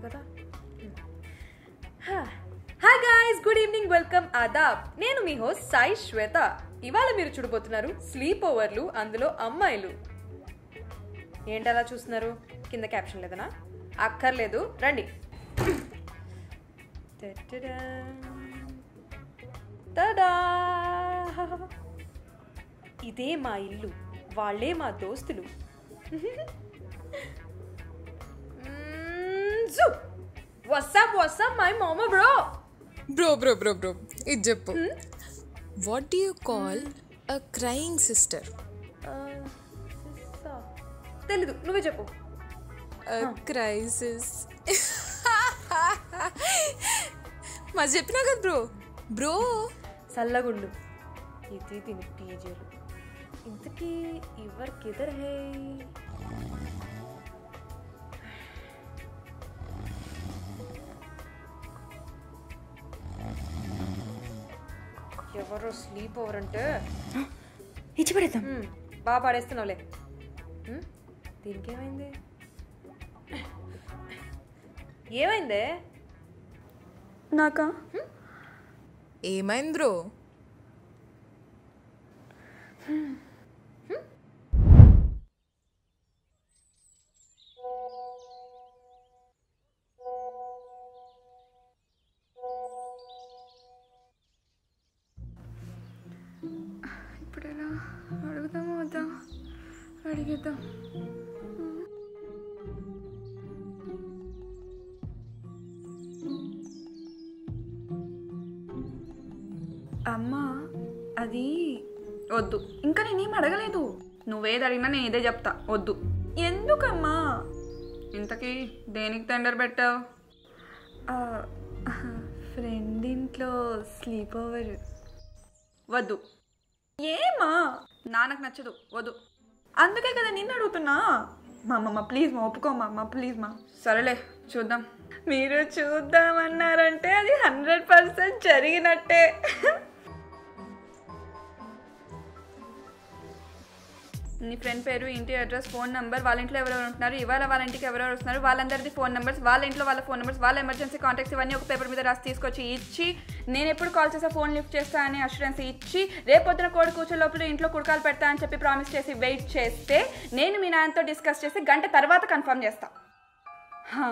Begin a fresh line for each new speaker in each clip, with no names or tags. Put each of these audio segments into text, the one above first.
కదా hi guys good evening welcome ఆదాబ్ నేను మీ హోస్ట్ సాయి శ్వేత ఇవాళ మీరు చూడబోతున్నారు స్లీప్ ఓవర్లు అందులో అమ్మాయిలు ఏంటలా చూస్తున్నారు కింద క్యాప్షన్ లేదనా అక్కర్లేదు రండి టటడా. తడా ఇదే మా ఇల్లు వాళ్ళే మా దోస్తులు వస్సాప్ వస్సాప్ మై మామ bro
bro bro bro bro ఇది చెప్పు what do you call a crying sister
తెలీదు నువ్వే చెప్పు
క్రైసిస్ మా చెప్పినా కదా బ్రో బ్రో
చల్లగుండు ఇది దీని పీజీలు ఇంతకీ ఎవరికి ఎదర్ హే ఎవరో స్లీప్ ఓవర్ అంటే
ఇచ్చి పడేద్దాం
మ్మ్, బాగా పాడేస్తున్నావులే మ్మ్, దీనికేమైంది ఏమైందే
నాకా
ఏమైంది బ్రో
ఇప్పుడు ఎలా అడుగుదామా వద్దా అడిగేద్దాం అమ్మా అది వద్దు ఇంకా నేనేం అడగలేదు నువ్వేది అడిగినా నేను ఇదే చెప్తా వద్దు ఎందుకమ్మా ఇంతకీ దేనికి టెండర్ పెట్టావు ఫ్రెండ్ ఇంట్లో స్లీప్ ఓవర్ వద్దు ఏమా నాన్నకు నచ్చదు వద్దు అందుకే కదా నిన్ను అడుగుతున్నా మా అమ్మమ్మ ప్లీజ్ మా ఒప్పుకోమా అమ్మ ప్లీజ్ మా సరేలే చూద్దాం మీరు చూద్దామన్నారంటే అది హండ్రెడ్ పర్సెంట్ జరిగినట్టే నీ ఫ్రెండ్ పేరు ఇంటి అడ్రస్ ఫోన్ నెంబర్ వాళ్ళ ఇంట్లో ఎవరెవరు ఉంటున్నారు ఇవాళ వాళ్ళ ఇంటికి ఎవరెవరు వస్తున్నారు వాళ్ళందరిది ఫోన్ నెంబర్స్ వాళ్ళ ఇంట్లో వాళ్ళ ఫోన్ నెంబర్స్ వాళ్ళ ఎమర్జెన్సీ కాంటాక్ట్స్ ఇవన్నీ ఒక పేపర్ మీద రాసి తీసుకొచ్చి ఇచ్చి నేను ఎప్పుడు కాల్ చేసా ఫోన్ లిఫ్ట్ చేస్తా అని అష్యూరెన్స్ ఇచ్చి రేపొద్దున కోడి కూర్చో లోపల ఇంట్లో కుడకాలు పెడతా అని చెప్పి ప్రామిస్ చేసి వెయిట్ చేస్తే నేను మీ నాన్నతో డిస్కస్ చేసి గంట తర్వాత కన్ఫర్మ్ చేస్తా హా.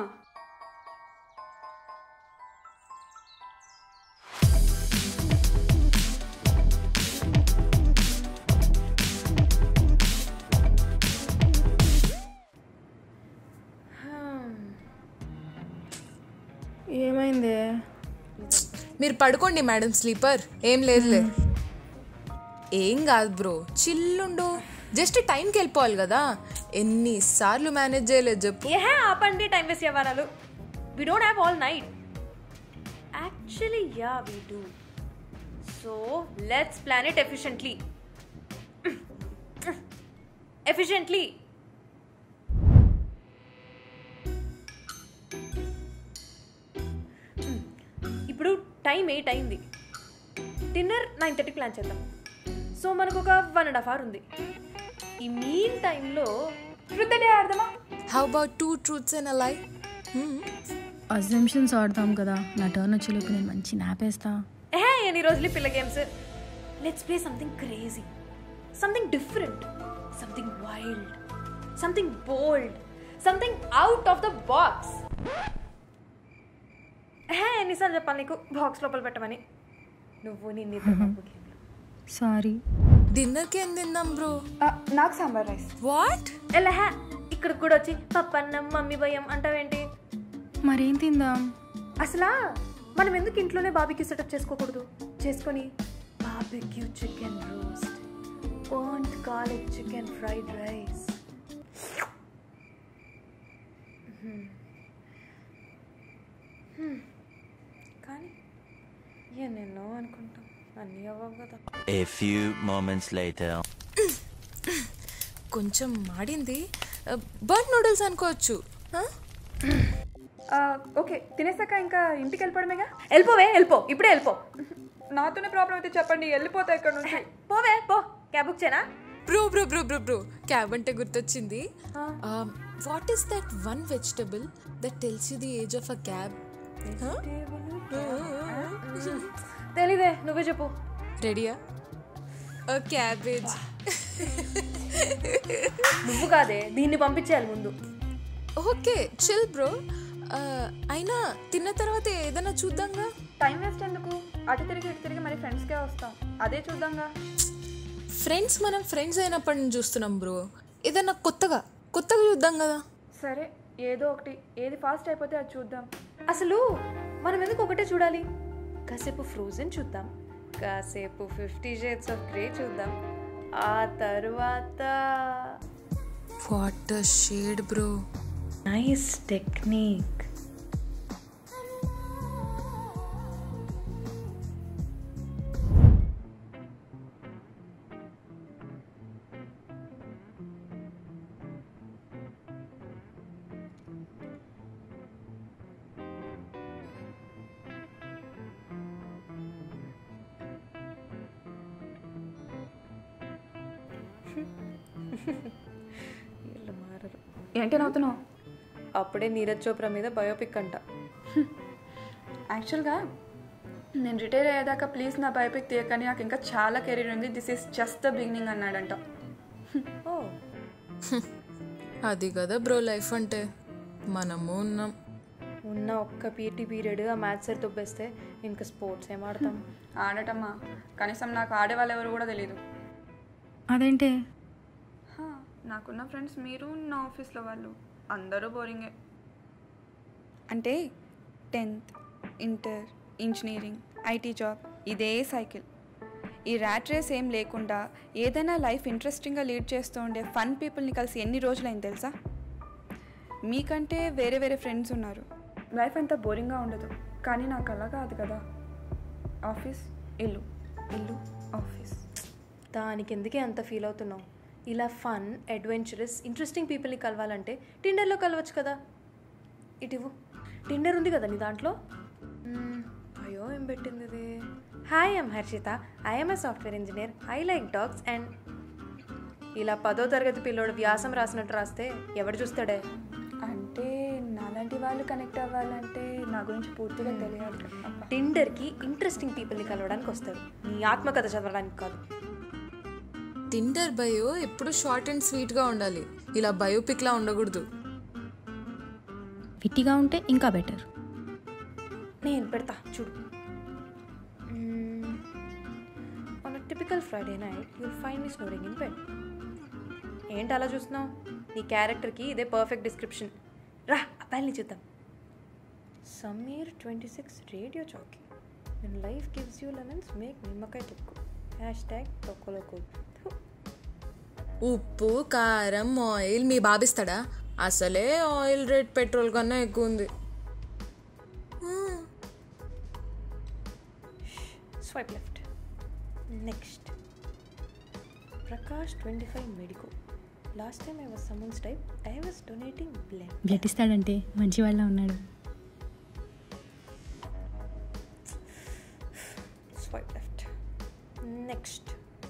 ఏమైంది
మీరు పడుకోండి మేడం స్లీపర్ ఏం లేదులే ఏం కాదు బ్రో చిల్లుండు జస్ట్ టైంకి వెళ్ళిపోవాలి కదా ఎన్నిసార్లు మేనేజ్ చేయలేదు చెప్పు
ఏహే ఆపండి టైం వేస్ట్ వ్యవహారాలు we don't have all night actually ya we do so let's plan it efficiently efficiently ఇప్పుడు టైం ఎయిట్ అయింది డిన్నర్ నైన్ థర్టీ ప్లాన్ చేద్దాం సో మనకు ఒక వన్ అండ్ హాఫ్ అవర్ ఉంది ఈ మీన్ టైంలో వృద్ధడే ఆడదామా
how about two truths and a lie
assumptions ఆడతాం కదా నా టర్న్ వచ్చేలోపు నేను మంచి నాపేస్తా
ఏ ఎన్ని రోజులు ఈ పిల్ల games let's play something crazy something different something wild something bold something out of the box ఏ ఎన్నిసార్లు చెప్పాలి నీకు బాక్స్ లోపల పెట్టమని నువ్వు నీ నిద్ర మబ్బు గేమ్లో
సారీ
డిన్నర్కి ఏం తిందాం బ్రో
నాకు సాంబార్ రైస్
వాట్
ఎలా హే ఇక్కడికి కూడా వచ్చి పప్పన్నం మమ్మీ భయం అంటావేంటి
మరేం తిందాం
అసలా మనం ఎందుకు ఇంట్లోనే బాబీక్యూ సెటప్ చేసుకోకూడదు చేసుకొని barbecue chicken roast won't college chicken fried rice కానీ ఎన్నెన్నో అనుకుంటాం అన్నీ అవ్వవు కదా
A few moments later.
కొంచెం మాడింది బర్డ్ నూడిల్స్ అనుకోవచ్చు huh?
ఓకే తినేసాక ఇంకా ఇంటికి వెళ్ళిపోవడమేగా
వెళ్ళిపోవే వెళ్ళిపో ఇప్పుడే వెళ్ళిపో
నాతోనే ప్రాబ్లం అయితే చెప్పండి వెళ్ళిపోతా ఇక్కడ నుంచి
పోవే పో క్యాబ్ బుక్ చేయనా
bro bro bro bro bro cab అంటే గుర్తొచ్చింది ఆ, what is that one vegetable that tells you the age of a cab
తెలీదే నువ్వే చెప్పు
రెడీయా అ క్యాబేజ్
నువ్వు కాదే దీన్ని పంపించేయాలి ముందు
ఓకే చిల్ బ్రో అయినా తిన్న తర్వాత ఏదైనా చూద్దాంగా
టైం వేస్ట్ ఎందుకు అటు తిరిగి ఇటు తిరిగి మరి ఫ్రెండ్స్కే వస్తాం అదే చూద్దాంగా
ఫ్రెండ్స్ మనం ఫ్రెండ్స్ అయినప్పటి నుంచి చూస్తున్నాం బ్రో ఏదైనా కొత్తగా కొత్తగా చూద్దాం కదా
సరే ఏదో ఒకటి ఏది ఫాస్ట్ అయిపోతే అది చూద్దాం
అసలు మనం ఎందుకు ఒకటే చూడాలి కాసేపు ఫ్రోజన్ చూద్దాం కాసేపు ఫిఫ్టీ షేడ్స్ ఆఫ్ గ్రే చూద్దాం ఆ తర్వాత
what shade bro
nice technique వీళ్ళు మారరు
ఏంటి నవ్వుతున్నావు
అప్పుడే నీరజ్ చోప్రా మీద బయోపిక్ అంట
యాక్చువల్గా నేను రిటైర్ అయ్యేదాకా ప్లీజ్ నా బయోపిక్ తీయకని నాకు ఇంకా చాలా కెరీర్ ఉంది this is just the beginning అన్నాడంట
ఓ
అది కదా బ్రో లైఫ్ అంటే మనము ఉన్నాం
ఉన్న ఒక్క పీటీ పీరియడ్ ఆ మ్యాథ్స్ సార్ దుబ్బేస్తే ఇంకా స్పోర్ట్స్ ఏం ఆడతాం
ఆడటమ్మా కనీసం నాకు ఆడేవాళ్ళు ఎవరు కూడా తెలియదు
అదేంటే
హా, నాకున్న ఫ్రెండ్స్ మీరు నా ఆఫీస్లో వాళ్ళు అందరూ బోరింగే అంటే tenth inter engineering IT job ఇదే సైకిల్ ఈ ర్యాట్ రేస్ ఏం లేకుండా ఏదైనా లైఫ్ ఇంట్రెస్టింగ్గా లీడ్ చేస్తూ ఉండే ఫన్ పీపుల్ని కలిసి ఎన్ని రోజులైంది తెలుసా మీకంటే వేరే వేరే ఫ్రెండ్స్ ఉన్నారు లైఫ్ అంతా బోరింగ్గా ఉండదు కానీ నాకు అలా కాదు కదా ఆఫీస్ ఇల్లు ఇల్లు ఆఫీస్
దానికి ఎందుకే అంత ఫీల్ అవుతున్నావు ఇలా ఫన్ అడ్వెంచరస్ ఇంట్రెస్టింగ్ పీపుల్ని కలవాలంటే టిండర్లో కలవచ్చు కదా ఇటు ఇవ్వు టిండర్ ఉంది కదా నీ దాంట్లో మ్మ్, అయ్యో ఏం పెట్టింది ఇది hi am Harshita I'm a software engineer I like dogs and ఇలా పదో తరగతి పిల్లోడు వ్యాసం రాసినట్టు రాస్తే ఎవడు చూస్తాడే
అంటే నాలాంటి వాళ్ళు కనెక్ట్ అవ్వాలంటే నా గురించి పూర్తిగా తెలియాలి అబ్బా.
టిండర్కి ఇంట్రెస్టింగ్ పీపుల్ని కలవడానికి వస్తాడు నీ ఆత్మకథ చదవడానికి కాదు
టిండర్ బయో ఎప్పుడు షార్ట్ అండ్ స్వీట్గా ఉండాలి ఇలా బయోపిక్లా ఉండకూడదు
విట్టిగా ఉంటే ఇంకా బెటర్
నేను పెడతా చూడు on a typical Friday night you'll find me snoring in bed ఏంటి అలా చూస్తున్నావు నీ క్యారెక్టర్కి ఇదే పర్ఫెక్ట్ డిస్క్రిప్షన్ రా అబ్బాయిని చూద్దాం Sameer twenty six radio jockey నేను life gives you lemons make నిమ్మకాయ తొక్కు హ్యాష్ ట్యాగ్ తొక్కలోకు
ఉప్పు కారం ఆయిల్ మీ బాబిస్తాడా అసలే ఆయిల్ రేట్ పెట్రోల్ కన్నా ఎక్కువ ఉంది
swipe left next Prakash twenty five medico last time I was summons type I was donating blood
blood ఇస్తాడంటే మంచి వాళ్ళ ఉన్నాడు
swipe left. Next.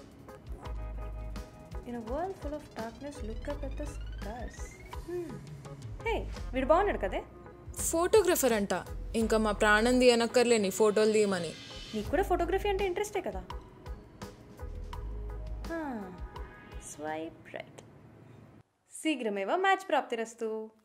In a world full of darkness, look up at the stars. Hmm. Hey, వీడు బాగున్నాడు కదే
photographer అంట ఇంకా మా ప్రాణం తీయనక్కర్లేని ఫోటోలు తీయమని
నీకు కూడా ఫోటోగ్రఫీ అంటే ఇంట్రెస్టే కదా స్వైప్ రైట్ శీఘ్రమేవ మ్యాచ్ ప్రాప్తిరస్తు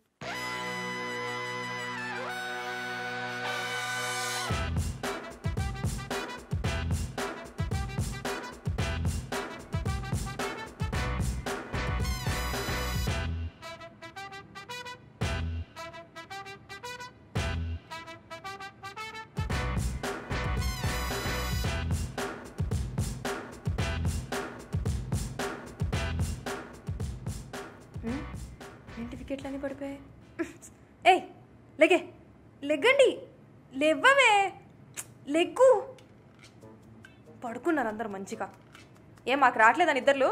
ఏంటి వికెట్లన్నీ పడిపోయాయి ఏయ్ లెగే లెగ్గండి లేవ్వవే లెగ్గు పడుకున్నారు అందరు మంచిగా ఏం మాకు రావట్లేదని ఇద్దర్లు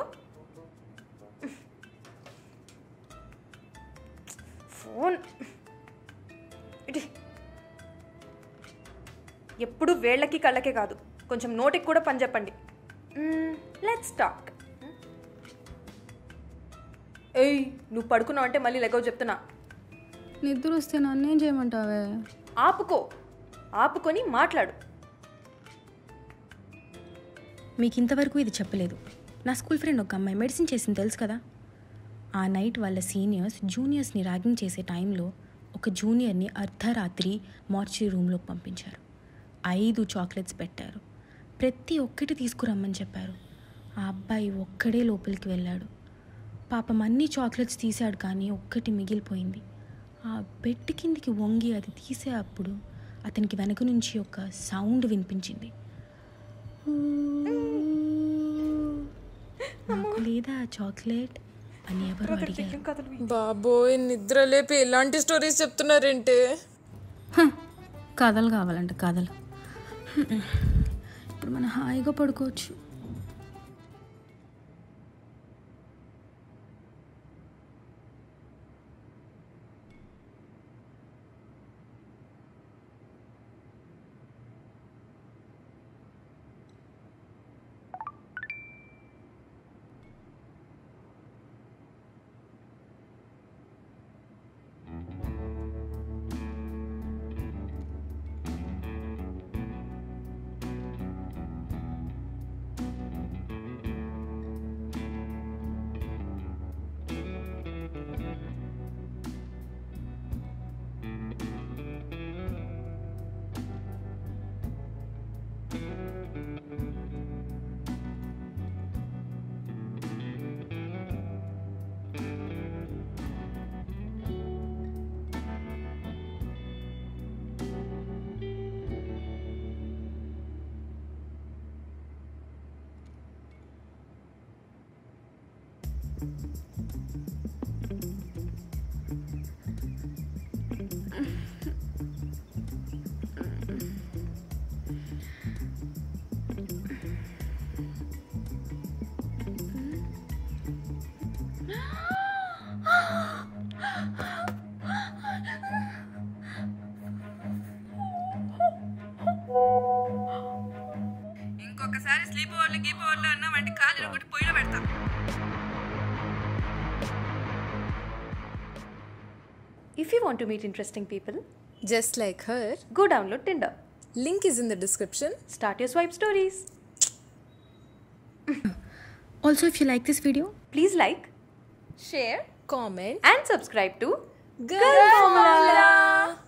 ఫోన్ ఇటు ఎప్పుడు వేళ్ళకి కళ్ళకే కాదు కొంచెం నోటికి కూడా పని చెప్పండి లెట్స్ టాక్ ఏయ్ నువ్వు పడుకున్నావు అంటే మళ్ళీ లెగవు చెప్తున్నా
నిద్ర వస్తే నన్నేం చేయమంటావే
ఆపుకో ఆపుకొని మాట్లాడు
మీకు ఇంతవరకు ఇది చెప్పలేదు నా స్కూల్ ఫ్రెండ్ ఒక అమ్మాయి మెడిసిన్ చేసింది తెలుసు కదా ఆ నైట్ వాళ్ళ సీనియర్స్ జూనియర్స్ని ర్యాగింగ్ చేసే టైంలో ఒక జూనియర్ని అర్ధరాత్రి మార్చి రూమ్లోకి పంపించారు ఐదు చాక్లెట్స్ పెట్టారు ప్రతి ఒక్కటి తీసుకురమ్మని చెప్పారు ఆ అబ్బాయి ఒక్కడే లోపలికి వెళ్ళాడు పాపం అన్ని చాక్లెట్స్ తీశాడు కానీ ఒక్కటి మిగిలిపోయింది ఆ బెడ్ కిందికి వంగి అది తీసే అప్పుడు అతనికి వెనక నుంచి ఒక సౌండ్ వినిపించింది నాకు లేదా ఆ చాక్లెట్ అని ఎవరు అడిగారు
బాబోయ్ నిద్ర లేపి ఎలాంటి స్టోరీస్ చెప్తున్నారంటే
హ, కథలు కావాలంట కథలు ఇప్పుడు మనం హాయిగా పడుకోవచ్చు
ఇంకొకసారి స్లీప్ ఓవర్లు గీప్ ఓవర్లు అన్నా వంటి కాలు ఒకటి పొయ్యిలో పెడతా
If you want to meet interesting people,
just like her
go download Tinder.
Link is in the description
Start your swipe stories.
Also if you like this video
Please like, share,
comment
and subscribe to
girl formula